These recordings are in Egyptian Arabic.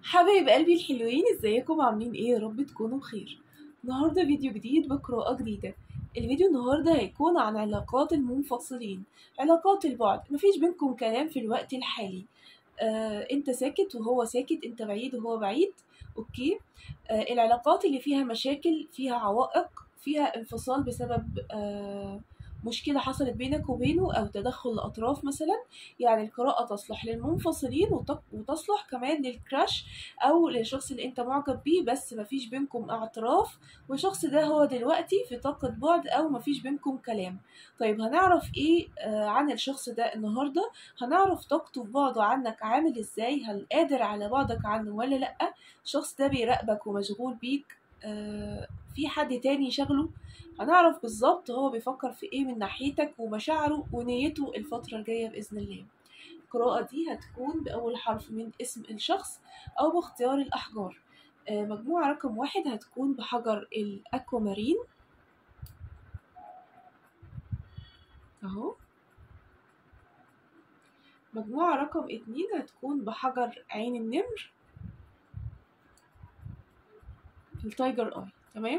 حبايب قلبي الحلوين ازيكم عاملين ايه يا رب تكونوا بخير النهارده فيديو جديد بقراءة جديدة الفيديو النهارده هيكون عن علاقات المنفصلين علاقات البعد مفيش بينكم كلام في الوقت الحالي آه، انت ساكت وهو ساكت انت بعيد وهو بعيد اوكي آه، العلاقات اللي فيها مشاكل فيها عوائق فيها انفصال بسبب آه، مشكلة حصلت بينك وبينه أو تدخل الأطراف مثلا يعني القراءة تصلح للمنفصلين وت- وتصلح كمان للكراش أو للشخص اللي أنت معجب بيه بس مفيش بينكم اعتراف والشخص ده هو دلوقتي في طاقة بعد أو مفيش بينكم كلام طيب هنعرف إيه آه، عن الشخص ده النهاردة هنعرف طاقته في بعده عنك عامل إزاي هل قادر على بعدك عنه ولا لأ الشخص ده بيراقبك ومشغول بيك آه، في حد تاني شغله هنعرف بالظبط هو بيفكر في ايه من ناحيتك ومشاعره ونيته الفترة الجاية بإذن الله القراءة دي هتكون بأول حرف من اسم الشخص أو باختيار الأحجار آه، مجموعة رقم واحد هتكون بحجر الأكوامارين أهو مجموعة رقم اتنين هتكون بحجر عين النمر التايجر اي تمام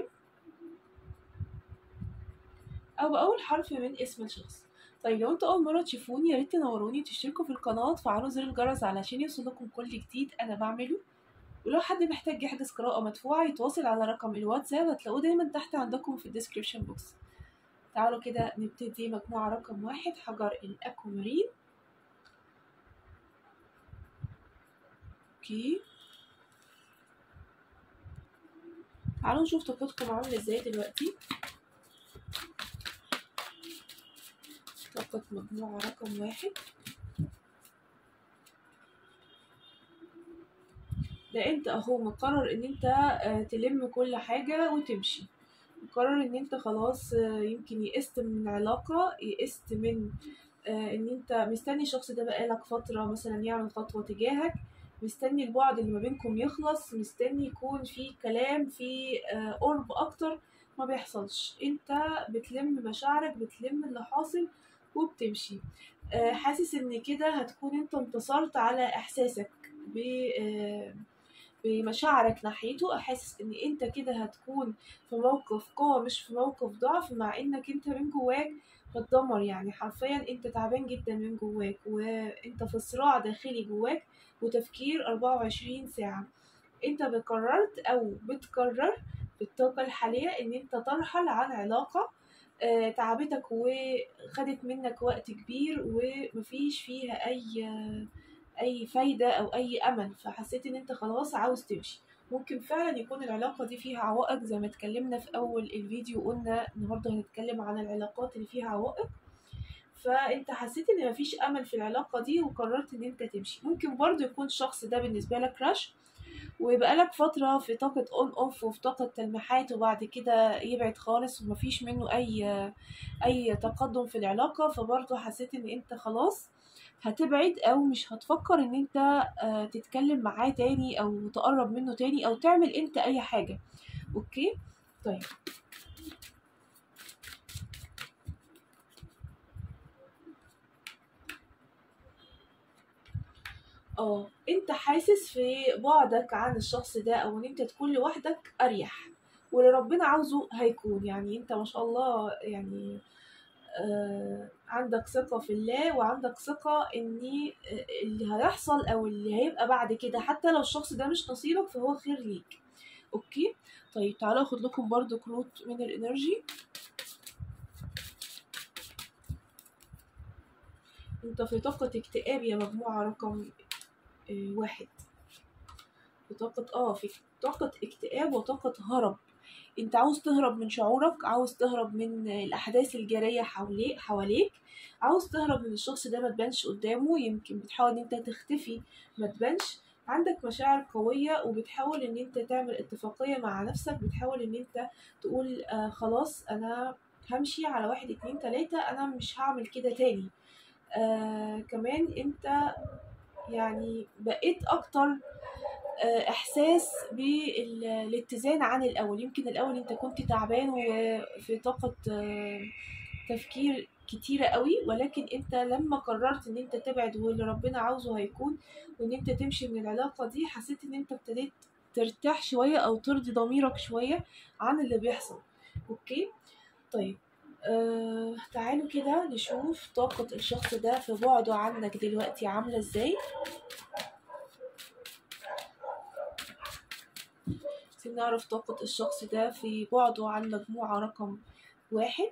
او باول حرف من اسم الشخص طيب لو انتوا اول مره تشوفوني يا ريت تنوروني وتشتركوا في القناه وتفعلوا زر الجرس علشان يوصلكم كل جديد انا بعمله ولو حد محتاج يحجز قراءة مدفوعة يتواصل على رقم الواتساب هتلاقوه دايما تحت عندكم في الديسكريبشن بوكس تعالوا كده نبتدي مجموعة رقم واحد حجر الأكومارين اوكي تعالوا نشوف طاقتكم عاملة ازاي دلوقتي طاقة مجموعة رقم واحد ده انت اهو مقرر ان انت آه، تلم كل حاجة وتمشي مقرر ان انت خلاص آه، يمكن يئست من علاقة يئست من آه، ان انت مستني الشخص ده بقالك فترة مثلا يعمل خطوة تجاهك مستني البعد اللي ما بينكم يخلص مستني يكون في كلام في آه، قرب اكتر ما بيحصلش انت بتلم مشاعرك بتلم اللي حاصل وبتمشي آه، حاسس ان كده هتكون انت انتصرت على احساسك ب آه، بمشاعرك ناحيته حاسس ان انت كده هتكون في موقف قوة مش في موقف ضعف مع انك انت من جواك متدمر يعني حرفيا انت تعبان جدا من جواك وانت في صراع داخلي جواك وتفكير 24 ساعة انت قررت او بتقرر في الطاقة الحالية ان انت ترحل عن علاقة آه، تعبتك وخدت منك وقت كبير ومفيش فيها اي اي فايدة او اي امل فحسيت ان انت خلاص عاوز تمشي ممكن فعلا يكون العلاقة دي فيها عوائق زي ما اتكلمنا في اول الفيديو قلنا النهاردة هنتكلم عن العلاقات اللي فيها عوائق فانت حسيت ان مفيش امل في العلاقة دي وقررت ان انت تمشي ممكن برضو يكون الشخص ده بالنسبة لك كراش ويبقى لك فترة في طاقة اون اوف وفي طاقة تلميحات وبعد كده يبعد خالص ومفيش منه اي اي تقدم في العلاقة فبرضه حسيت ان انت خلاص هتبعد او مش هتفكر ان انت آه، تتكلم معاه تاني او تقرب منه تاني او تعمل انت اي حاجة اوكي طيب اه انت حاسس في بعدك عن الشخص ده او ان انت تكون لوحدك اريح واللي ربنا عاوزه هيكون يعني انت ما شاء الله يعني آه عندك ثقة في الله وعندك ثقة ان آه، اللي هيحصل او اللي هيبقى بعد كده حتى لو الشخص ده مش نصيبك فهو خير ليك اوكي طيب تعالوا اخد لكم برضو كروت من الانرجي انت في طاقة اكتئاب يا مجموعة رقم آه، واحد في طاقة اه في طاقة اكتئاب وطاقة هرب انت عاوز تهرب من شعورك عاوز تهرب من الأحداث الجارية حواليك حواليك عاوز تهرب من الشخص ده ما تبانش قدامه يمكن بتحاول ان انت تختفي ما تبانش عندك مشاعر قوية وبتحاول ان انت تعمل اتفاقية مع نفسك بتحاول ان انت تقول آه خلاص انا همشي على واحد اتنين تلاتة انا مش هعمل كده تاني آه كمان انت يعني بقيت اكتر آه، احساس بالاتزان عن الاول يمكن الاول انت كنت تعبان وفي طاقة آه، تفكير كتيرة قوي ولكن انت لما قررت ان انت تبعد واللي ربنا عاوزه هيكون وان انت تمشي من العلاقة دي حسيت ان انت ابتديت ترتاح شوية او ترضي ضميرك شوية عن اللي بيحصل اوكي طيب آه تعالوا كده نشوف طاقة الشخص ده في بعده عنك دلوقتي عاملة ازاي عايزين نعرف طاقة الشخص ده في بعده عن مجموعة رقم واحد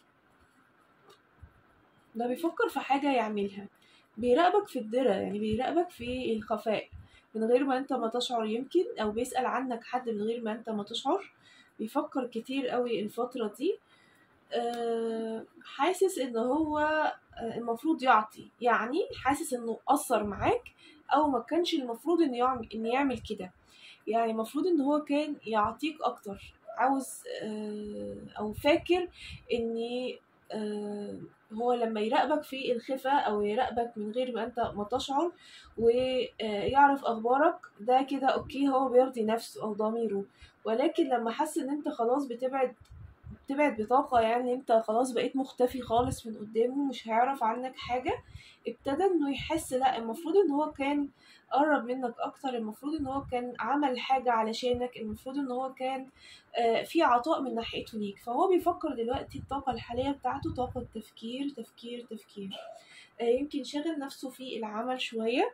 ده بيفكر في حاجة يعملها بيراقبك في الدرة يعني بيراقبك في الخفاء من غير ما انت ما تشعر يمكن او بيسأل عنك حد من غير ما انت ما تشعر بيفكر كتير قوي الفترة دي آه، حاسس ان هو آه، المفروض يعطي يعني حاسس انه قصر معاك او ما كانش المفروض انه يعمل ان يعمل كده يعني المفروض ان هو كان يعطيك اكتر عاوز آه، او فاكر ان آه، هو لما يراقبك في الخفة او يراقبك من غير ما انت ما تشعر ويعرف اخبارك ده كده اوكي هو بيرضي نفسه او ضميره ولكن لما حس ان انت خلاص بتبعد بتبعد بطاقة يعني انت خلاص بقيت مختفي خالص من قدامه مش هيعرف عنك حاجة ابتدى انه يحس لا المفروض ان هو كان قرب منك اكتر المفروض ان هو كان عمل حاجة علشانك المفروض ان هو كان آه، في عطاء من ناحيته ليك فهو بيفكر دلوقتي الطاقة الحالية بتاعته طاقة تفكير تفكير تفكير آه، يمكن شاغل نفسه في العمل شوية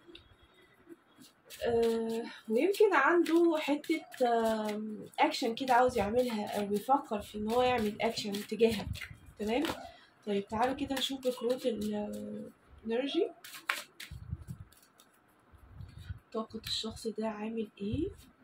آه، ويمكن عنده حتة أكشن كده عاوز يعملها أو بيفكر في إن هو يعمل أكشن تجاهك تمام طيب تعالوا كده نشوف بكروت الانرجي طاقة الشخص ده عامل ايه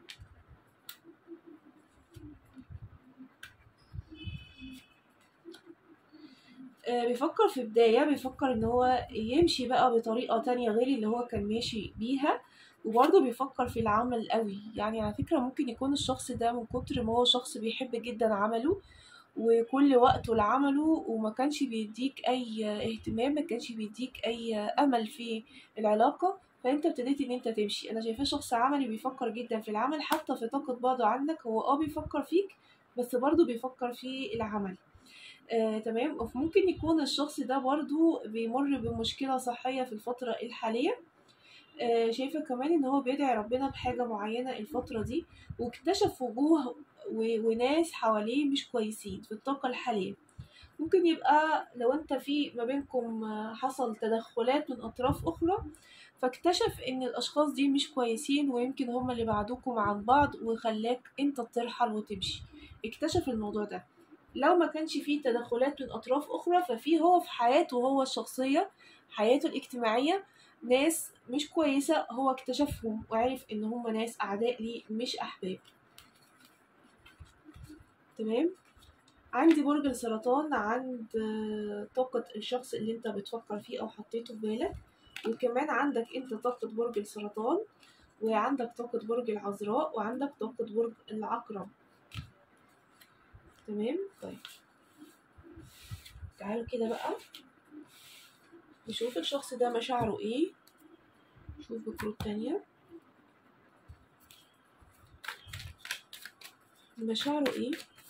آه، بيفكر في بداية بيفكر ان هو يمشي بقى بطريقة تانية غير اللي هو كان ماشي بيها وبرضه بيفكر في العمل قوي يعني على فكرة ممكن يكون الشخص ده من كتر ما هو شخص بيحب جدا عمله وكل وقته لعمله وما كانش بيديك اي اهتمام ما كانش بيديك اي امل في العلاقة فانت ابتديت ان انت تمشي انا شايفاه شخص عملي بيفكر جدا في العمل حتى في طاقة بعده عنك هو اه بيفكر فيك بس برضه بيفكر في العمل آه، تمام وممكن يكون الشخص ده برضو بيمر بمشكلة صحية في الفترة الحالية آه، شايفة كمان ان هو بيدعي ربنا بحاجة معينة الفترة دي واكتشف وجوه و- وناس حواليه مش كويسين في الطاقة الحالية ممكن يبقى لو انت في ما بينكم آه، حصل تدخلات من اطراف اخرى فاكتشف ان الاشخاص دي مش كويسين ويمكن هما اللي بعدوكم عن بعض وخلاك انت ترحل وتمشي اكتشف الموضوع ده لو ما كانش فيه تدخلات من اطراف اخرى ففي هو في حياته هو الشخصيه حياته الاجتماعيه ناس مش كويسه هو اكتشفهم وعرف ان هم ناس اعداء ليه مش احباب تمام عندي برج السرطان عند آه، طاقة الشخص اللي انت بتفكر فيه او حطيته في بالك وكمان عندك انت طاقة برج السرطان وعندك طاقة برج العذراء وعندك طاقة برج العقرب تمام طيب تعالوا كده بقى نشوف الشخص ده مشاعره ايه نشوف بكروت تانية مشاعره ايه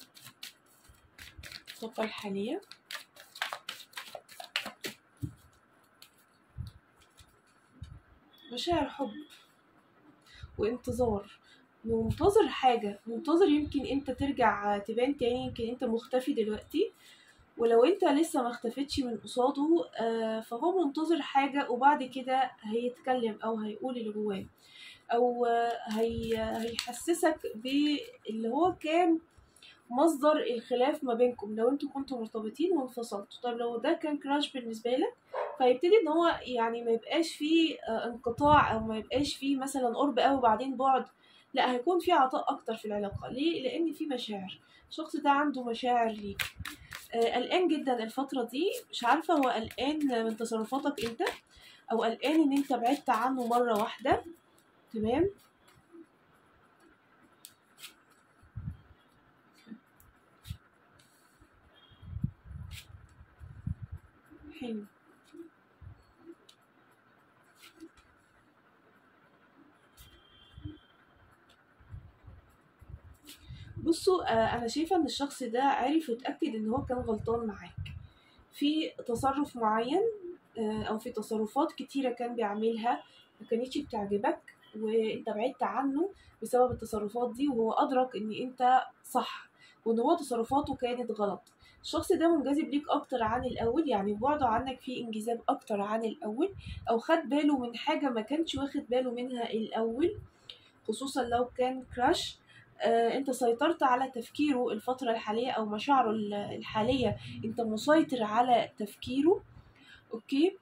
الطاقة الحالية مشاعر حب وانتظار منتظر حاجة منتظر يمكن انت ترجع تبان تاني يمكن انت مختفي دلوقتي ولو انت لسه ما اختفيتش من قصاده آه، فهو منتظر حاجة وبعد كده هيتكلم او هيقول اللي جواه او آه، هي هيحسسك باللي هو كان مصدر الخلاف ما بينكم لو انتوا كنتوا مرتبطين وانفصلتوا طب لو ده كان كراش بالنسبة لك فيبتدي ان هو يعني ما يبقاش فيه آه، انقطاع او ما يبقاش فيه مثلا قرب قوي وبعدين بعد لا هيكون في عطاء اكتر في العلاقة ليه لان في مشاعر الشخص ده عنده مشاعر ليك آه، قلقان جدا الفترة دي مش عارفة هو قلقان من تصرفاتك انت او قلقان ان انت بعدت عنه مرة واحدة تمام حلو بصوا آه، انا شايفه ان الشخص ده عرف يتاكد ان هو كان غلطان معاك في تصرف معين آه، او في تصرفات كتيره كان بيعملها ما كانتش بتعجبك وانت بعدت عنه بسبب التصرفات دي وهو ادرك ان انت صح وان هو تصرفاته كانت غلط الشخص ده منجذب ليك اكتر عن الاول يعني بعده عنك فيه انجذاب اكتر عن الاول او خد باله من حاجه ما كانش واخد باله منها الاول خصوصا لو كان كراش آه انت سيطرت على تفكيره الفتره الحاليه او مشاعره ال- الحاليه انت مسيطر على تفكيره اوكي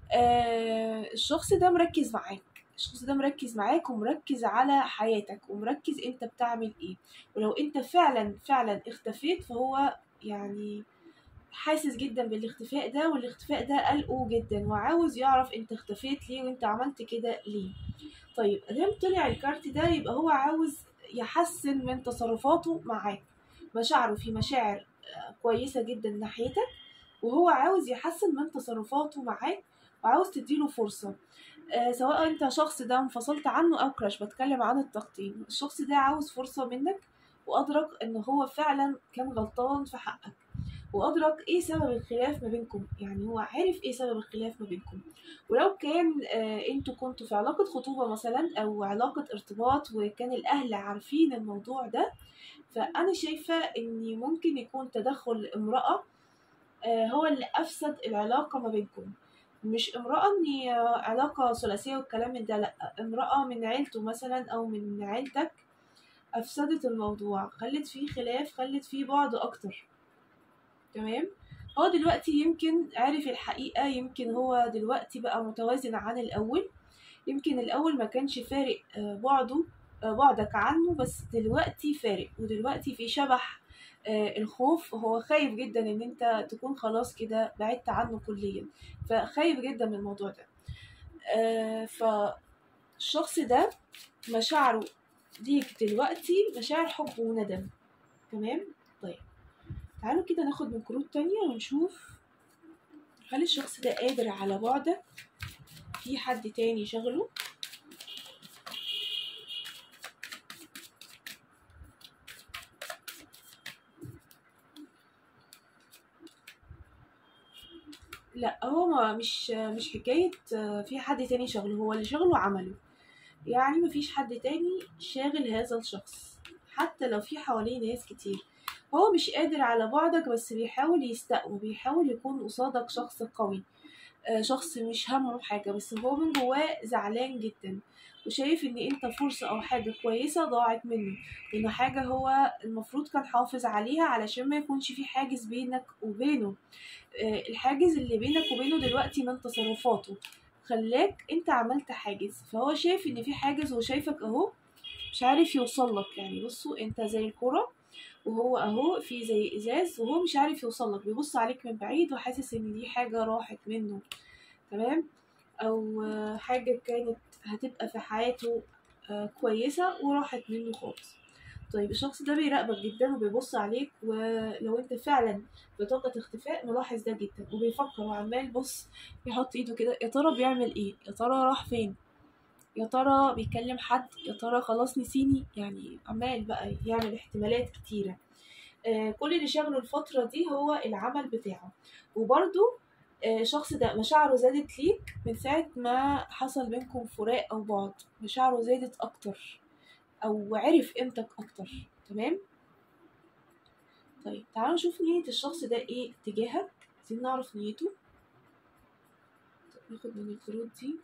آه الشخص ده مركز معاك الشخص ده مركز معاك ومركز على حياتك ومركز انت بتعمل ايه ولو انت فعلا فعلا اختفيت فهو يعني حاسس جدا بالاختفاء ده والاختفاء ده قلقه جدا وعاوز يعرف انت اختفيت ليه وانت عملت كده ليه طيب ادام طلع الكارت ده يبقى هو عاوز يحسن من تصرفاته معاك مشاعره في مشاعر آه، كويسة جدا ناحيتك وهو عاوز يحسن من تصرفاته معاك وعاوز تديله فرصة آه سواء انت شخص ده انفصلت عنه او كراش بتكلم عن التقطيم الشخص ده عاوز فرصة منك وادرك ان هو فعلا كان غلطان في حقك وادرك ايه سبب الخلاف ما بينكم يعني هو عارف ايه سبب الخلاف ما بينكم ولو كان آه انتوا كنتوا في علاقة خطوبة مثلا او علاقة ارتباط وكان الاهل عارفين الموضوع ده فانا شايفة ان ممكن يكون تدخل امرأة آه هو اللي افسد العلاقة ما بينكم مش امرأة ان علاقة ثلاثية والكلام من ده لا امرأة من عيلته مثلا او من عيلتك افسدت الموضوع خلت فيه خلاف خلت فيه بعد اكتر تمام هو دلوقتي يمكن عرف الحقيقة يمكن هو دلوقتي بقى متوازن عن الأول يمكن الأول ما كانش فارق آه، بعده آه، بعدك عنه بس دلوقتي فارق ودلوقتي في شبح آه، الخوف هو خايف جدا ان انت تكون خلاص كده بعدت عنه كليا فخايف جدا من الموضوع ده آه، فالشخص ده مشاعره ليك دلوقتي مشاعر حب وندم تمام طيب تعالوا كده ناخد من كروت تانية ونشوف هل الشخص ده قادر على بعدك في حد تاني شغله لا هو ما مش مش حكاية آه، في حد تاني شغله هو اللي شغله عمله يعني مفيش حد تاني شاغل هذا الشخص حتى لو في حواليه ناس كتير هو مش قادر على بعدك بس بيحاول يستقوى بيحاول يكون قصادك شخص قوي آه، شخص مش همه حاجة بس هو من جواه زعلان جدا وشايف ان انت فرصة او حاجة كويسة ضاعت منه لان حاجة هو المفروض كان حافظ عليها علشان ما يكونش في حاجز بينك وبينه آه، الحاجز اللي بينك وبينه دلوقتي من تصرفاته خلاك انت عملت حاجز فهو شايف ان في حاجز وشايفك اهو مش عارف يوصل لك يعني بصوا انت زي الكرة وهو اهو في زي ازاز وهو مش عارف يوصل لك بيبص عليك من بعيد وحاسس ان دي حاجة راحت منه تمام او آه، حاجة كانت هتبقى في حياته آه، كويسة وراحت منه خالص طيب الشخص ده بيراقبك جدا وبيبص عليك ولو انت فعلا بطاقة اختفاء ملاحظ ده جدا وبيفكر وعمال بص يحط ايده كده يا ترى بيعمل ايه يا ترى راح فين يا ترى بيكلم حد يا ترى خلاص نسيني يعني عمال بقى يعمل احتمالات كتيرة آه كل اللي شغله الفترة دي هو العمل بتاعه وبرده آه الشخص ده مشاعره زادت ليك من ساعة ما حصل بينكم فراق أو بعد مشاعره زادت أكتر أو عرف قيمتك أكتر تمام طيب تعالوا نشوف نية الشخص ده ايه تجاهك عايزين نعرف نيته طب ناخد من الكروت دي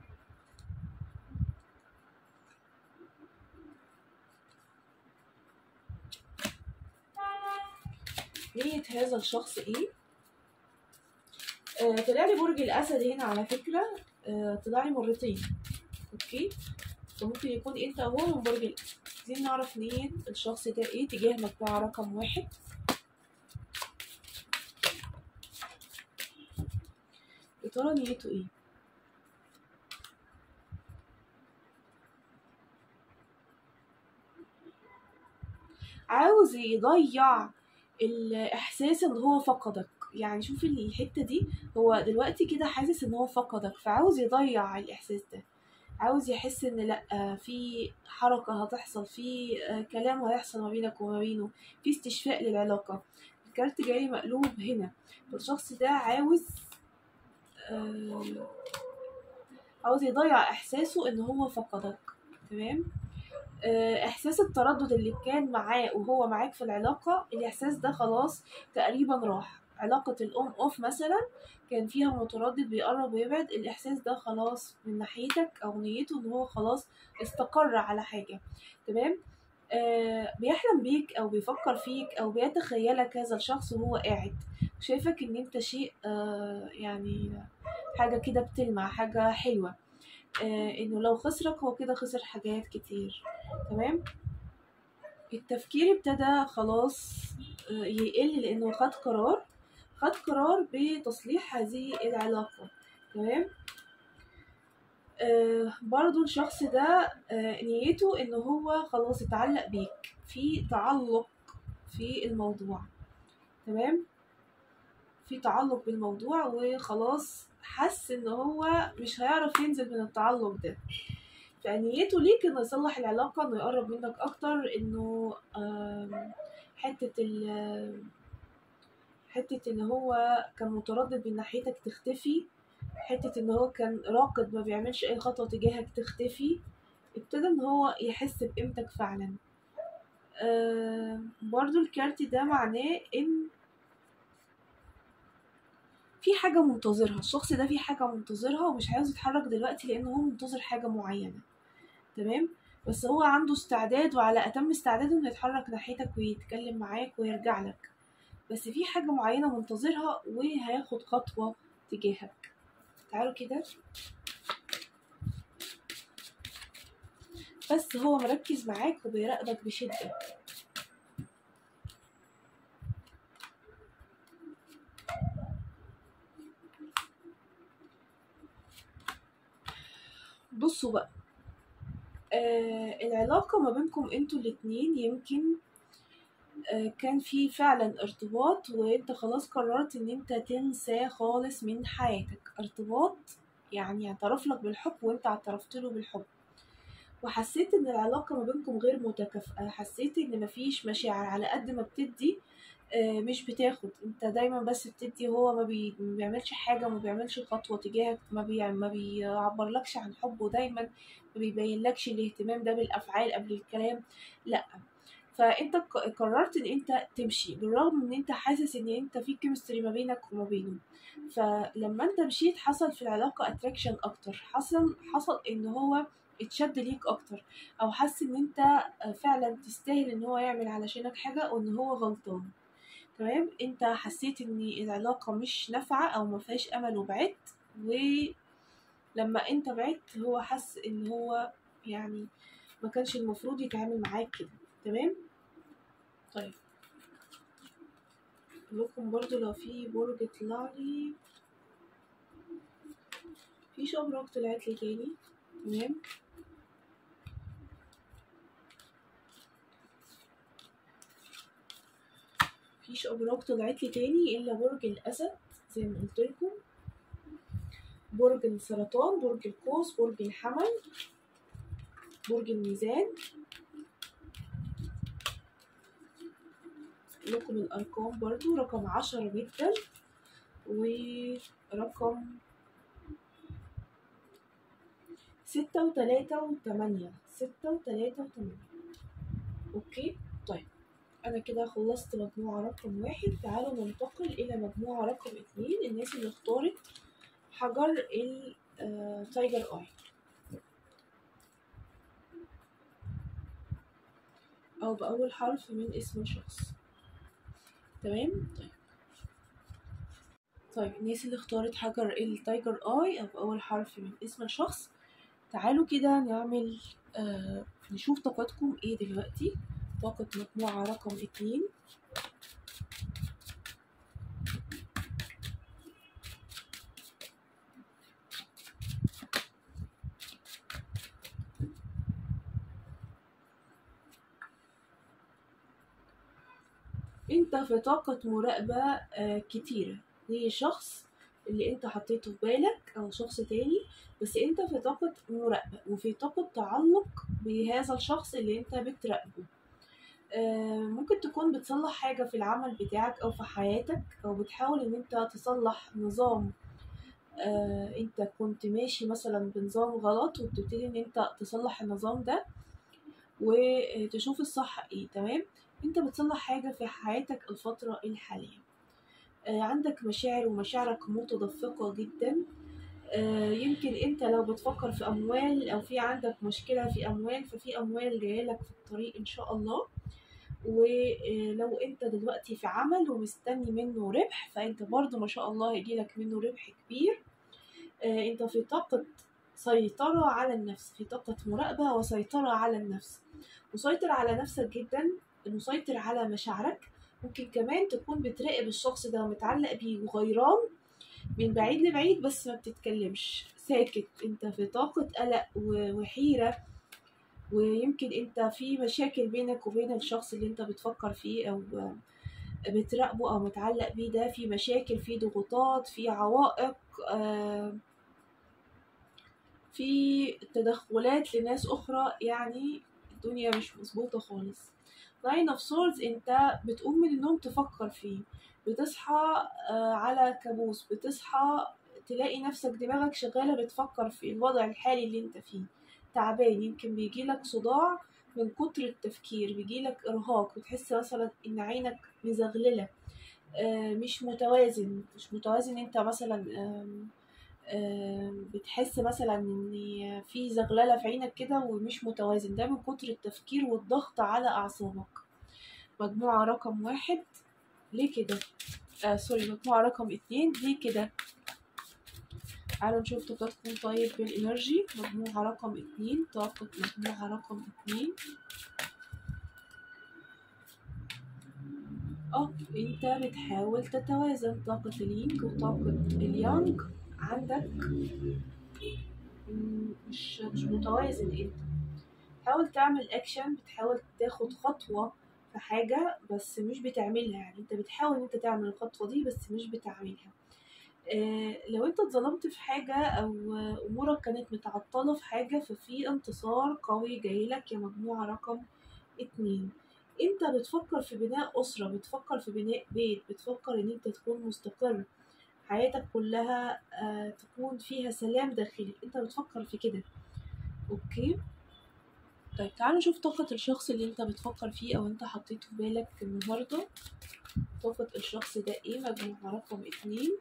نية هذا الشخص ايه آه طلع لي برج الأسد هنا على فكرة آه طلع لي مرتين اوكي فممكن يكون انت هو من برج الأسد عايزين نعرف نية الشخص ده ايه تجاه مجموعة رقم واحد يا ترى نيته ايه عاوز يضيع الاحساس ان هو فقدك يعني شوف الحته دي هو دلوقتي كده حاسس ان هو فقدك فعاوز يضيع الاحساس ده عاوز يحس ان لا في حركه هتحصل في كلام هيحصل ما بينك وما بينه في استشفاء للعلاقه الكارت جاي مقلوب هنا فالشخص ده عاوز آه عاوز يضيع احساسه ان هو فقدك تمام آه، احساس التردد اللي كان معاه وهو معاك في العلاقة الاحساس ده خلاص تقريبا راح علاقة الأون أوف مثلا كان فيها متردد بيقرب ويبعد الإحساس ده خلاص من ناحيتك أو نيته إن هو خلاص استقر على حاجة تمام آه بيحلم بيك أو بيفكر فيك أو بيتخيلك هذا الشخص وهو قاعد شايفك إن أنت شيء آه يعني حاجة كده بتلمع حاجة حلوة آه إنه لو خسرك هو كده خسر حاجات كتير تمام التفكير ابتدى خلاص آه، يقل لأنه خد قرار خد قرار بتصليح هذه العلاقة تمام آه برضو الشخص ده آه نيته ان هو خلاص اتعلق بيك في تعلق في الموضوع تمام في تعلق بالموضوع وخلاص حس ان هو مش هيعرف ينزل من التعلق ده فنيته ليك انه يصلح العلاقة انه يقرب منك اكتر انه آم، حتة ال حتة ان هو كان متردد من ناحيتك تختفي حتة ان هو كان راقد ما بيعملش اي خطوة تجاهك تختفي ابتدى ان هو يحس بقيمتك فعلا آم، برضو الكارت ده معناه ان في حاجة منتظرها الشخص ده في حاجة منتظرها ومش عايز يتحرك دلوقتي لأنه هو منتظر حاجة معينة تمام بس هو عنده استعداد وعلى أتم استعداد إنه يتحرك ناحيتك ويتكلم معاك ويرجع لك بس في حاجة معينة منتظرها وهياخد خطوة تجاهك تعالوا كده بس هو مركز معاك وبيراقبك بشدة بصوا بقى آه العلاقة ما بينكم انتوا الاتنين يمكن آه كان في فعلا ارتباط وانت خلاص قررت ان انت تنسى خالص من حياتك ارتباط يعني اعترف لك بالحب وانت اعترفت له بالحب وحسيت ان العلاقة ما بينكم غير متكافئة حسيت ان مفيش مشاعر على قد ما بتدي آه، مش بتاخد انت دايما بس بتدي هو ما, بي... ما بيعملش حاجة ما بيعملش خطوة تجاهك ما, بي... ما بيعبرلكش عن حبه دايما ما بيبينلكش الاهتمام ده بالافعال قبل الكلام لا فانت ق- قررت ان انت تمشي بالرغم ان انت حاسس ان انت في كيمستري ما بينك وما بينه فلما انت مشيت حصل في العلاقة اتراكشن اكتر حصل حصل ان هو اتشد ليك اكتر او حس ان انت فعلا تستاهل ان هو يعمل علشانك حاجة وان هو غلطان تمام انت حسيت ان العلاقة مش نافعة او ما فيهاش امل وبعدت ولما انت بعدت هو حس ان هو يعني ما كانش المفروض يتعامل معاك كده تمام طيب أقول لكم برضو لو في برج طلع لي في ابراج طلعت لي تاني تمام مفيش ابراج طلعت لي تاني الا برج الاسد زي ما قلت لكم برج السرطان برج القوس برج الحمل برج الميزان لكم الارقام برضو رقم عشرة جدا ورقم ستة وتلاتة وتمانية ستة وتلاتة وتمانية اوكي طيب انا كده خلصت مجموعة رقم واحد تعالوا ننتقل الى مجموعة رقم اتنين الناس اللي اختارت حجر التايجر اي او باول حرف من اسم الشخص تمام طيب طيب الناس اللي اختارت حجر التايجر اي او باول حرف من اسم الشخص تعالوا كده نعمل آه نشوف طاقتكم ايه دلوقتي طاقة مجموعة رقم اتنين انت في طاقة مراقبة آه كتيرة لشخص اللي انت حطيته في بالك او شخص تاني بس انت في طاقة مراقبة وفي طاقة تعلق بهذا الشخص اللي انت بتراقبه آه، ممكن تكون بتصلح حاجة في العمل بتاعك أو في حياتك أو بتحاول إن أنت تصلح نظام آه، أنت كنت ماشي مثلا بنظام غلط وبتبتدي إن أنت تصلح النظام ده وتشوف الصح إيه تمام أنت بتصلح حاجة في حياتك الفترة الحالية آه، عندك مشاعر ومشاعرك متدفقة جدا آه، يمكن انت لو بتفكر في اموال او في عندك مشكلة في اموال ففي اموال جايلك في الطريق ان شاء الله ولو انت دلوقتي في عمل ومستني منه ربح فانت برضو ما شاء الله هيجيلك منه ربح كبير آه، انت في طاقة سيطرة على النفس في طاقة مراقبة وسيطرة على النفس مسيطر على نفسك جدا مسيطر على مشاعرك ممكن كمان تكون بتراقب الشخص ده ومتعلق بيه وغيران من بعيد لبعيد بس ما بتتكلمش ساكت انت في طاقة قلق و- وحيرة ويمكن انت في مشاكل بينك وبين الشخص اللي انت بتفكر فيه او بتراقبه او متعلق بيه ده في مشاكل في ضغوطات في عوائق آه، في تدخلات لناس اخرى يعني الدنيا مش مظبوطة خالص Nine of Swords انت بتقوم من النوم تفكر فيه بتصحى آه، على كابوس بتصحى تلاقي نفسك دماغك شغالة بتفكر في الوضع الحالي اللي انت فيه تعبان يمكن بيجيلك صداع من كتر التفكير بيجيلك إرهاق بتحس مثلا إن عينك مزغللة آه، مش متوازن مش متوازن انت مثلا آم، آم، بتحس مثلا ان في زغلله في عينك كده ومش متوازن ده من كتر التفكير والضغط على اعصابك مجموعه رقم واحد ليه كده آه سوري مجموعه رقم اتنين ليه كده تعالوا نشوف طاقتكم طيب بالانرجي مجموعه رقم اتنين طاقه مجموعه رقم اتنين اه انت بتحاول تتوازن طاقة الينج وطاقة اليانج عندك مم، مش مش متوازن انت حاول تعمل اكشن بتحاول تاخد خطوة في حاجة بس مش بتعملها يعني انت بتحاول ان انت تعمل الخطوة دي بس مش بتعملها آه لو انت اتظلمت في حاجة او امورك كانت متعطلة في حاجة ففي انتصار قوي جايلك يا مجموعة رقم اتنين انت بتفكر في بناء أسرة بتفكر في بناء بيت بتفكر ان انت تكون مستقر حياتك كلها آه تكون فيها سلام داخلي انت بتفكر في كده اوكي طيب تعالوا نشوف طاقة الشخص اللي انت بتفكر فيه او انت حطيته في بالك النهاردة طاقة الشخص ده ايه مجموعة رقم اتنين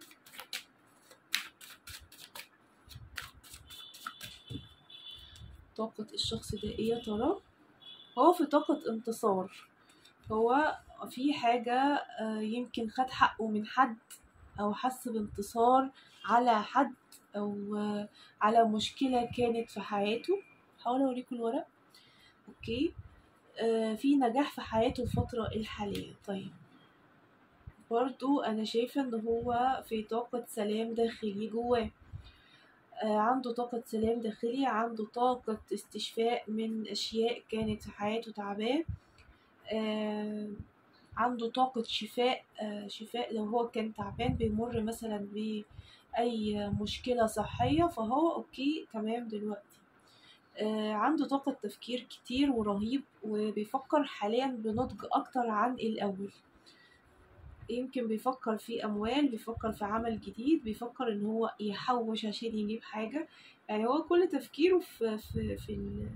طاقة الشخص ده ايه يا ترى هو في طاقة انتصار هو في حاجة آه، يمكن خد حقه من حد أو حس بانتصار على حد أو آه، على مشكلة كانت في حياته هحاول أوريكم الورق أوكي آه، في نجاح في حياته الفترة الحالية طيب برضو أنا شايفة إن هو في طاقة سلام داخلي جواه آه، عنده طاقة سلام داخلي عنده طاقة استشفاء من أشياء كانت في حياته تعباه آه، عنده طاقة شفاء آه، شفاء لو هو كان تعبان بيمر مثلا بأي مشكلة صحية فهو أوكي تمام دلوقتي آه، عنده طاقة تفكير كتير ورهيب وبيفكر حاليا بنضج أكتر عن الأول يمكن بيفكر في أموال بيفكر في عمل جديد بيفكر إن هو يحوش عشان يجيب حاجة يعني هو كل تفكيره في في في ال-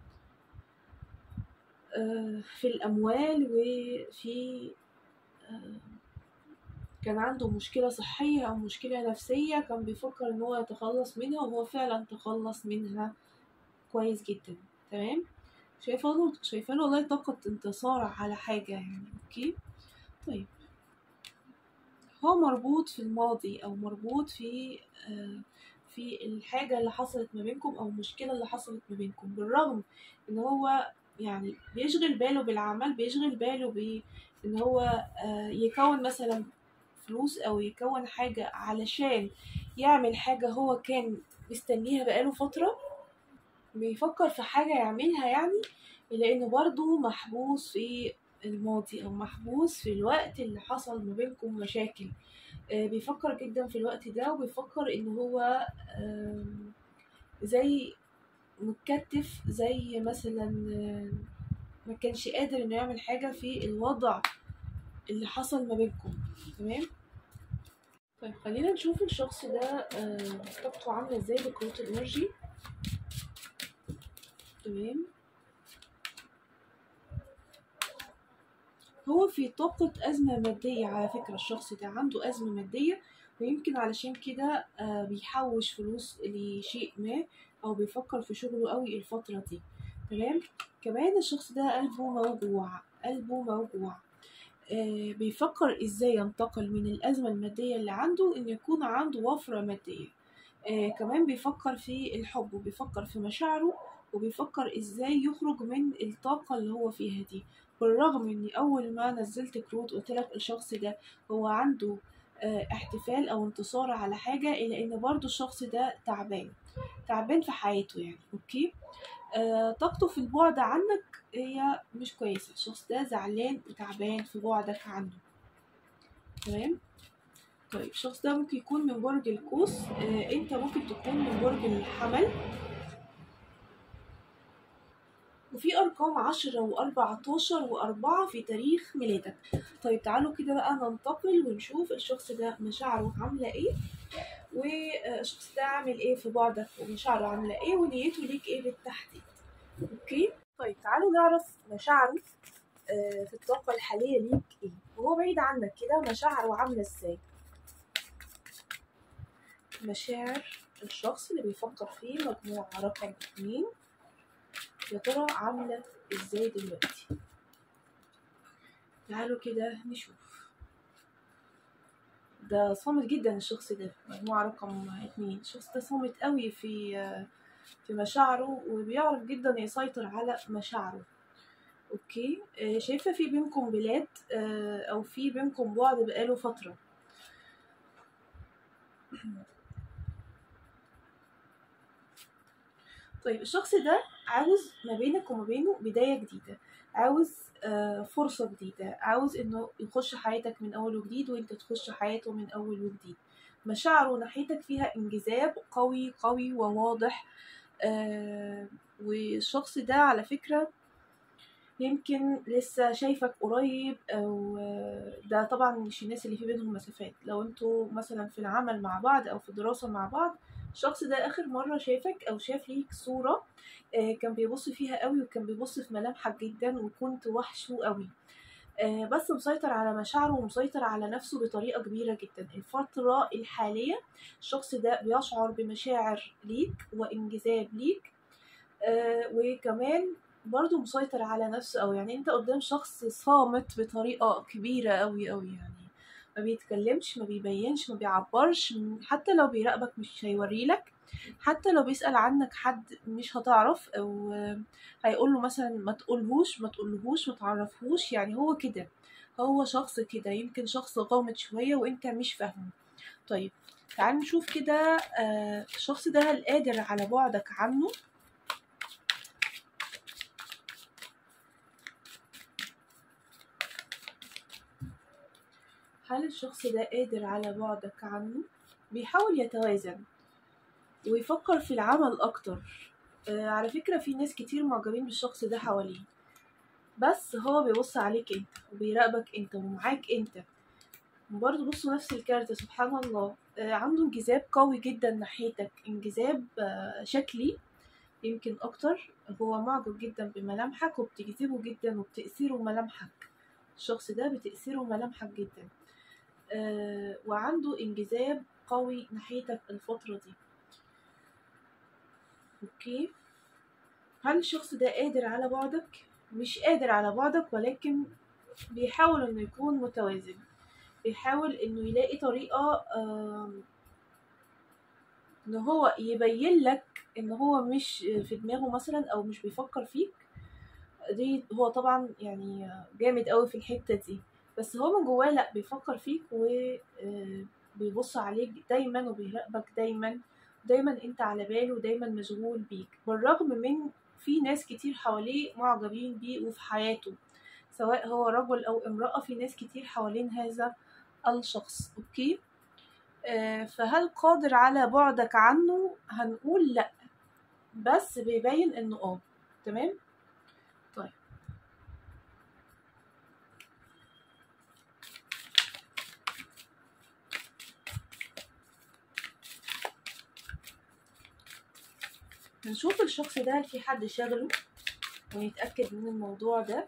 آه، في الأموال وفي آه، كان عنده مشكلة صحية أو مشكلة نفسية كان بيفكر إن هو يتخلص منها وهو فعلا تخلص منها كويس جدا تمام شايفة له شايفة له والله طاقة انتصار على حاجة يعني أوكي طيب هو مربوط في الماضي أو مربوط في آه في الحاجة اللي حصلت ما بينكم أو المشكلة اللي حصلت ما بينكم بالرغم إن هو يعني بيشغل باله بالعمل بيشغل باله بإن هو آه يكون مثلا فلوس أو يكون حاجة علشان يعمل حاجة هو كان مستنيها بقاله فترة بيفكر في حاجة يعملها يعني لأنه برضه محبوس في الماضي أو محبوس في الوقت اللي حصل ما بينكم مشاكل آه، بيفكر جدا في الوقت ده وبيفكر إن هو آم، زي متكتف زي مثلا آه، ما كانش قادر انه يعمل حاجة في الوضع اللي حصل ما بينكم تمام طيب خلينا نشوف الشخص ده آه، طاقته عاملة ازاي بكروت الانرجي تمام هو في طاقة أزمة مادية على فكرة الشخص ده عنده أزمة مادية ويمكن علشان كده آه، بيحوش فلوس لشيء ما أو بيفكر في شغله قوي الفترة دي تمام كمان الشخص ده قلبه موجوع قلبه موجوع آه، بيفكر ازاي ينتقل من الأزمة المادية اللي عنده إن يكون عنده وفرة مادية آه كمان بيفكر في الحب وبيفكر في مشاعره وبيفكر ازاي يخرج من الطاقة اللي هو فيها دي بالرغم اني اول ما نزلت كروت قلت لك الشخص ده هو عنده آه احتفال او انتصار على حاجة الا ان برضو الشخص ده تعبان تعبان في حياته يعني اوكي آه طاقته في البعد عنك هي مش كويسة الشخص ده زعلان وتعبان في بعدك عنه تمام طيب الشخص ده ممكن يكون من برج القوس آه انت ممكن تكون من برج الحمل وفي أرقام عشرة وأربعتاشر وأربعة في تاريخ ميلادك طيب تعالوا كده بقى ننتقل ونشوف الشخص ده مشاعره عاملة ايه والشخص ده عامل ايه في بعدك ومشاعره عاملة ايه ونيته ليك ايه بالتحديد اوكي طيب تعالوا نعرف مشاعره آه، في الطاقة الحالية ليك ايه وهو بعيد عنك كده مشاعره عاملة ازاي مشاعر الشخص اللي بيفكر فيه مجموعة رقم اتنين يا ترى عاملة ازاي دلوقتي تعالوا كده نشوف ده صامت جدا الشخص ده مجموعة رقم اتنين الشخص ده صامت قوي في في مشاعره وبيعرف جدا يسيطر على مشاعره اوكي آه، شايفة في بينكم بلاد آه، او في بينكم بعد بقاله فترة طيب الشخص ده عاوز ما بينك وما بينه بداية جديدة عاوز آه، فرصة جديدة عاوز انه يخش حياتك من اول وجديد وانت تخش حياته من اول وجديد مشاعره ناحيتك فيها انجذاب قوي قوي وواضح آه، والشخص ده على فكرة يمكن لسه شايفك قريب او آه، ده طبعا مش الناس اللي في بينهم مسافات لو انتوا مثلا في العمل مع بعض او في الدراسة مع بعض الشخص ده اخر مرة شافك او شاف ليك صورة آه، كان بيبص فيها قوي وكان بيبص في ملامحك جدا وكنت وحشه قوي آه، بس مسيطر على مشاعره ومسيطر على نفسه بطريقة كبيرة جدا الفترة الحالية الشخص ده بيشعر بمشاعر ليك وانجذاب ليك آه، وكمان برضو مسيطر على نفسه أو يعني انت قدام شخص صامت بطريقة كبيرة أوي أوي يعني ما بيتكلمش ما بيبينش ما بيعبرش حتى لو بيراقبك مش هيوريلك حتى لو بيسأل عنك حد مش هتعرف او هيقول له مثلا ما تقولهوش ما تقولهوش ما تعرفهوش يعني هو كده هو شخص كده يمكن شخص غامض شوية وانت مش فاهمه طيب تعال نشوف كده آه، الشخص ده هل قادر على بعدك عنه هل الشخص ده قادر على بعدك عنه بيحاول يتوازن ويفكر في العمل اكتر آه على فكرة في ناس كتير معجبين بالشخص ده حواليه بس هو بيبص عليك انت وبيراقبك انت ومعاك انت برضه بصوا نفس الكارت سبحان الله آه عنده انجذاب قوي جدا ناحيتك انجذاب آه شكلي يمكن اكتر هو معجب جدا بملامحك وبتجذبه جدا وبتأثيره ملامحك الشخص ده بتأثيره ملامحك جدا آه وعنده انجذاب قوي ناحيتك الفترة دي اوكي هل الشخص ده قادر على بعدك مش قادر على بعدك ولكن بيحاول انه يكون متوازن بيحاول انه يلاقي طريقة آم، ان هو يبين لك ان هو مش في دماغه مثلا او مش بيفكر فيك دي هو طبعا يعني جامد قوي في الحتة دي بس هو من جواه لا بيفكر فيك وبيبص عليك دايما وبيراقبك دايما دايما انت على باله ودايما مشغول بيك بالرغم من في ناس كتير حواليه معجبين بيه وفي حياته سواء هو رجل او امرأة في ناس كتير حوالين هذا الشخص اوكي آه فهل قادر على بعدك عنه هنقول لا بس بيبين انه اه تمام طيب هنشوف الشخص ده هل في حد شغله ونتأكد من الموضوع ده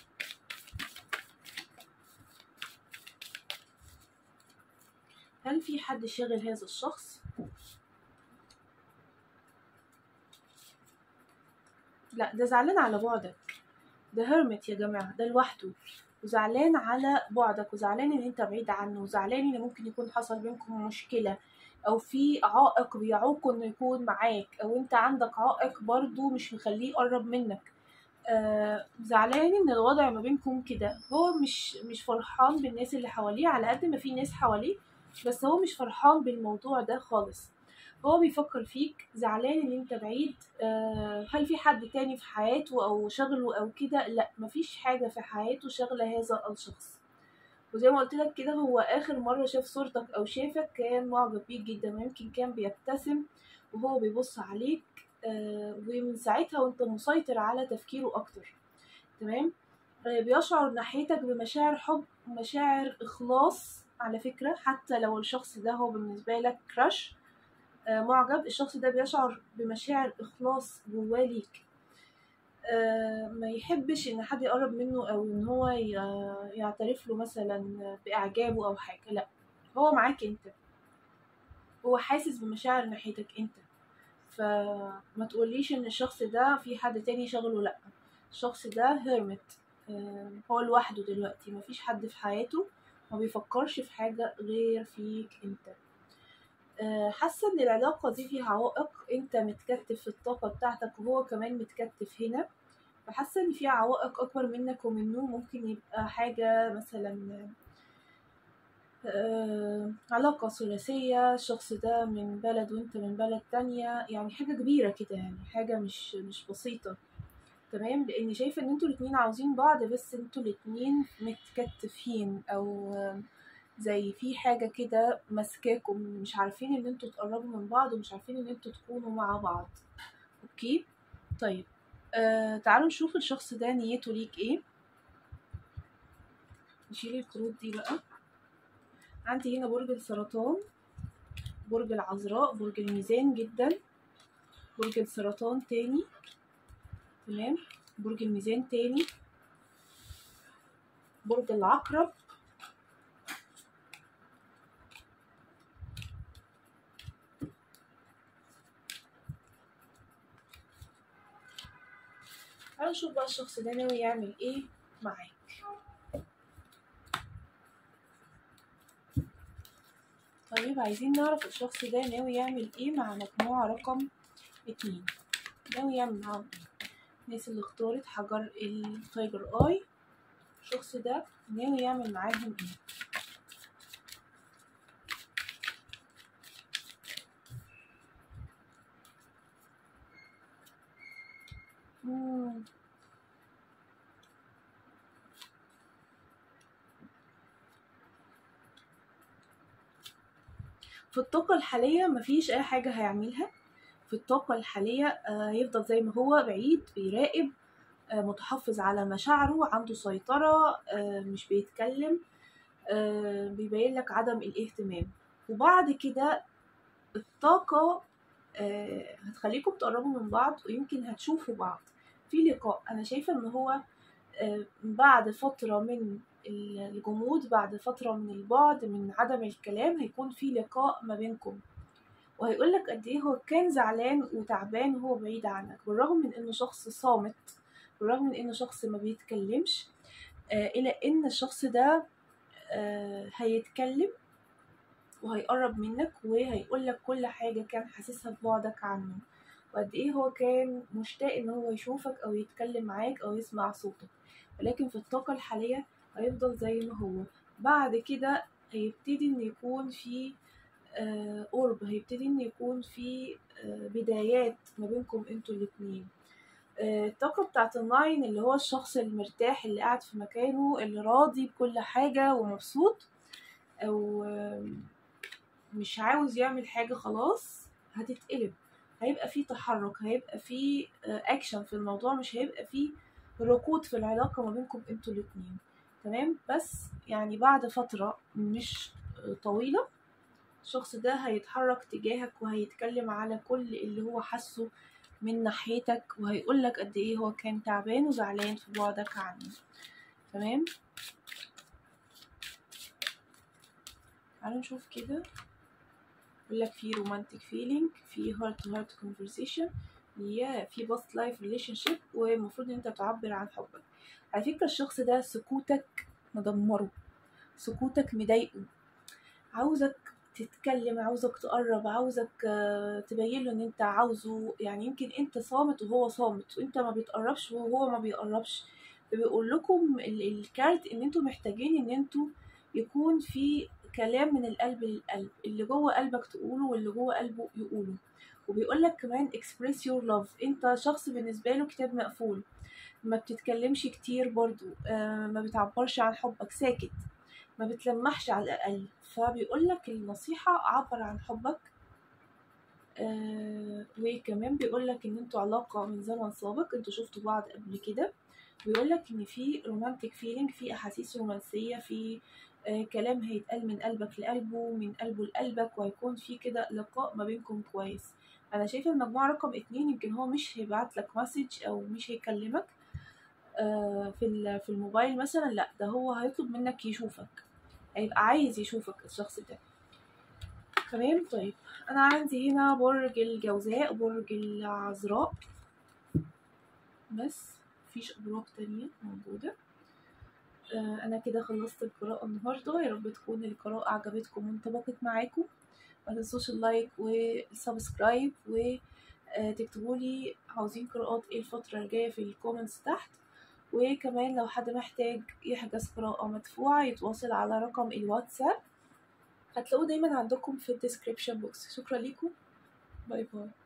هل في حد شاغل هذا الشخص لا ده زعلان على بعدك ده هرمت يا جماعة ده لوحده وزعلان على بعدك وزعلان ان انت بعيد عنه وزعلان ان ممكن يكون حصل بينكم مشكلة او في عائق بيعوقه انه يكون معاك او انت عندك عائق برضو مش مخليه يقرب منك آه زعلان ان الوضع ما بينكم كده هو مش مش فرحان بالناس اللي حواليه على قد ما في ناس حواليه بس هو مش فرحان بالموضوع ده خالص هو بيفكر فيك زعلان ان انت بعيد آه هل في حد تاني في حياته او شغله او كده لا مفيش حاجة في حياته شغلة هذا الشخص وزي ما قلت لك كده هو اخر مرة شاف صورتك او شافك كان معجب بيك جدا ويمكن كان بيبتسم وهو بيبص عليك آه ومن ساعتها وانت مسيطر على تفكيره اكتر تمام آه بيشعر ناحيتك بمشاعر حب ومشاعر اخلاص على فكرة حتى لو الشخص ده هو بالنسبة لك كراش آه معجب الشخص ده بيشعر بمشاعر إخلاص جواه ليك آه ما يحبش إن حد يقرب منه أو إن هو يعترف له مثلا بإعجابه أو حاجة لأ هو معاك أنت هو حاسس بمشاعر ناحيتك أنت فما تقوليش إن الشخص ده في حد تاني شغله لأ الشخص ده هيرمت آه هو لوحده دلوقتي مفيش حد في حياته ما بيفكرش في حاجة غير فيك انت حاسة ان العلاقة دي فيها عوائق انت متكتف في الطاقة بتاعتك وهو كمان متكتف هنا فحاسة ان فيها عوائق اكبر منك ومنه ممكن يبقى حاجة مثلا علاقة ثلاثية الشخص ده من بلد وانت من بلد تانية يعني حاجة كبيرة كده يعني حاجة مش مش بسيطة تمام لاني شايفه ان انتوا الاتنين عاوزين بعض بس انتوا الاتنين متكتفين او زي في حاجه كده ماسكاكم مش عارفين ان انتوا تقربوا من بعض ومش عارفين ان انتوا تكونوا مع بعض اوكي طيب آه تعالوا نشوف الشخص ده نيته ليك ايه نشيل الكروت دي بقى عندي هنا برج السرطان برج العذراء برج الميزان جدا برج السرطان تاني تمام برج الميزان تاني برج العقرب تعالوا نشوف بقى الشخص ده ناوي يعمل ايه معاك طيب عايزين نعرف الشخص ده ناوي يعمل ايه مع مجموعة رقم اتنين ناوي يعمل معاهم ايه الناس اللي اختارت حجر التايجر اي الشخص ده ناوي يعمل معاهم ايه مم. في الطاقة الحالية مفيش أي حاجة هيعملها في الطاقة الحالية هيفضل زي ما هو بعيد بيراقب متحفظ على مشاعره عنده سيطرة مش بيتكلم بيبين لك عدم الاهتمام وبعد كده الطاقة هتخليكم تقربوا من بعض ويمكن هتشوفوا بعض في لقاء أنا شايفة إن هو بعد فترة من الجمود بعد فترة من البعد من عدم الكلام هيكون في لقاء ما بينكم وهيقول لك قد ايه هو كان زعلان وتعبان وهو بعيد عنك بالرغم من انه شخص صامت بالرغم من انه شخص ما بيتكلمش آه الى ان الشخص ده آه هيتكلم وهيقرب منك وهيقول لك كل حاجة كان حاسسها ببعدك عنه وقد ايه هو كان مشتاق ان هو يشوفك او يتكلم معاك او يسمع صوتك ولكن في الطاقة الحالية هيفضل زي ما هو بعد كده هيبتدي ان يكون في قرب هيبتدي ان يكون في بدايات ما بينكم انتوا الاتنين الطاقة بتاعت الناين اللي هو الشخص المرتاح اللي قاعد في مكانه اللي راضي بكل حاجة ومبسوط او مش عاوز يعمل حاجة خلاص هتتقلب هيبقى في تحرك هيبقى في اكشن في الموضوع مش هيبقى في ركود في العلاقة ما بينكم انتوا الاتنين تمام بس يعني بعد فترة مش طويلة الشخص ده هيتحرك تجاهك وهيتكلم على كل اللي هو حاسه من ناحيتك وهيقولك قد ايه هو كان تعبان وزعلان في بعدك عنه تمام تعالوا نشوف كده يقولك في رومانتك فيلينج في هارت تو هارت كونفرسيشن يا في باست لايف ريليشن شيب والمفروض ان انت تعبر عن حبك على فكرة الشخص ده سكوتك مدمره سكوتك مضايقه عاوزك تتكلم عاوزك تقرب عاوزك آه، تبين له ان انت عاوزه يعني يمكن انت صامت وهو صامت وانت ما بتقربش وهو ما بيقربش فبيقول لكم ال- الكارت ان انتوا محتاجين ان انتوا يكون في كلام من القلب للقلب اللي جوه قلبك تقوله واللي جوه قلبه يقوله وبيقول لك كمان express your love انت شخص بالنسبه له كتاب مقفول ما بتتكلمش كتير برضو آه ما بتعبرش عن حبك ساكت ما بتلمحش على الأقل فبيقول لك النصيحة عبر عن حبك آه وكمان بيقول لك ان انتوا علاقة من زمن سابق انتوا شفتوا بعض قبل كده بيقول لك ان في رومانتك فيلينج في احاسيس رومانسية في آه كلام هيتقال من قلبك لقلبه من قلبه لقلبك وهيكون في كده لقاء ما بينكم كويس انا شايفة المجموعة رقم اتنين يمكن هو مش هيبعت لك مسج او مش هيكلمك آه في ال- في الموبايل مثلا لا ده هو هيطلب منك يشوفك هيبقى عايز يشوفك الشخص ده تمام طيب انا عندي هنا برج الجوزاء برج العذراء بس مفيش ابراج تانية موجودة آه انا كده خلصت القراءة النهاردة يا رب تكون القراءة عجبتكم وانطبقت معاكم ما تنسوش اللايك والسبسكرايب وتكتبوا لي عاوزين قراءات ايه الفترة الجاية في الكومنتس تحت وكمان لو حد محتاج يحجز قراءة مدفوعة يتواصل على رقم الواتساب هتلاقوه دايما عندكم في الديسكريبشن بوكس شكرا لكم باي باي